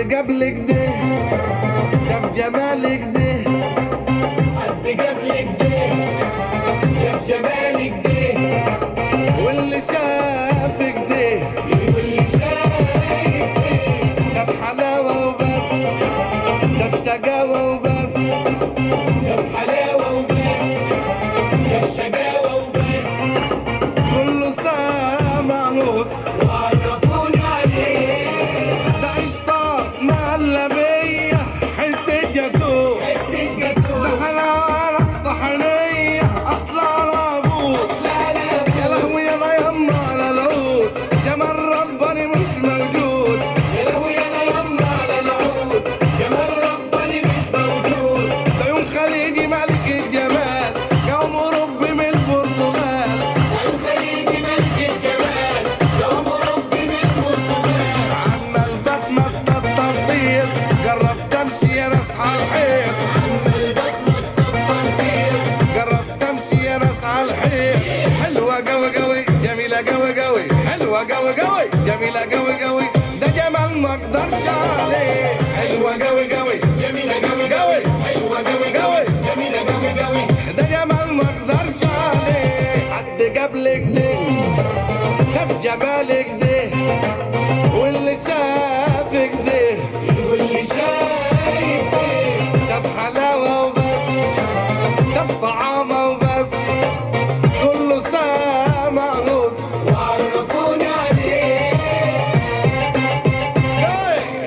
حد قبلك ده شاف جمالك ده حد قبلك ده شاف جمالك ده واللي شافك ده واللي شايف شاف حلاوة وبس شاف شقاوة وبس شاف حلاوة وبس شاف شقاوة وبس كله سامع نص وعرفوني عليه ده اشطاق معلمية حتة جاتوه حتة جاتوه ده حلاوة صحنية أصل على أبوه لا لا يا لهوي أنا يما على العود جمال رباني مش موجود يا لهوي انا يما على العود جمال رباني مش موجود ده يوم خليجي ملك الجمال قوم ربي من البرتغال عين خليجي ملك الجمال يوم ربي من البرتغال عمال بتنطط تطير جربت امشي يا ناس على الحيط عمال بتنطط تنطير جربت امشي يا ناس على الحيط حلوة قوي قوي جميلة قوي قوي حلوة قوي قوي جميلة قوي قوي ده جمال ما اقدرش عليه حلوة قوي قوي جميلة قوي قوي حلوة قوي قوي جميلة قوي قوي ده جمال ما اقدرش عليه حد قبلك ده شاف جمالك ده واللي شافك ده واللي شايف شاف حلاوة وبس شاف طعامة وبس كله سامع نص وعرفوني عليه جاي.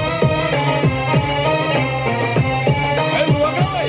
حلوة قوي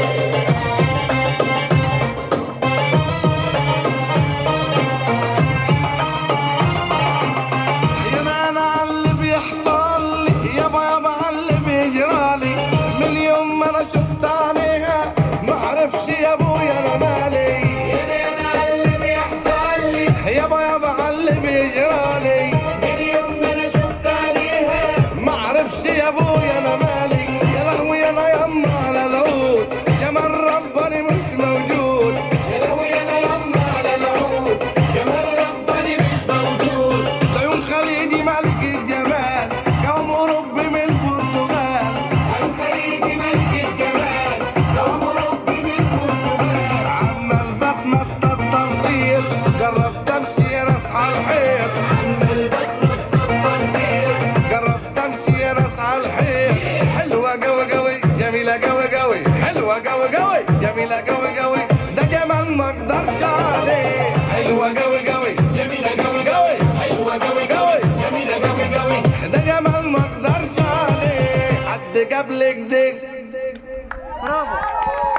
يا انا على اللي بيحصل لي يابا يابا على اللي بيجرالي من يوم ما انا شفت عليها ما اعرفش يا ابويا انا مالي انا انا اللي بيحصل لي يابا يابا على اللي بيجرالي من يوم ما انا شفت عليها ما اعرفش يا ابويا انا مالي يا لهوي انا يما على العود جمال رباني مش موجود يا لهوي انا يما على العود جمال رباني مش موجود ده يوم خليجي ملك الجمال قوم ربي من البرتغال عن خليجي ملك الجمال يوم ربي من البرتغال عمال بتنطط تنطير جربت امشي يا ناس على الحيط عمال بتنطط تنطير جربت امشي يا ناس على الحيط حلوة قوي قوي جميلة قوي قوي حلوة قوي قوي جميلة قوي قوي ده جمال ما اقدرش عليه حلوة قوي قوي جميلة قوي قوي حلوة قوي قوي جميلة قوي قوي ده جمال ما اقدرش عليه حد قبلك ده برافو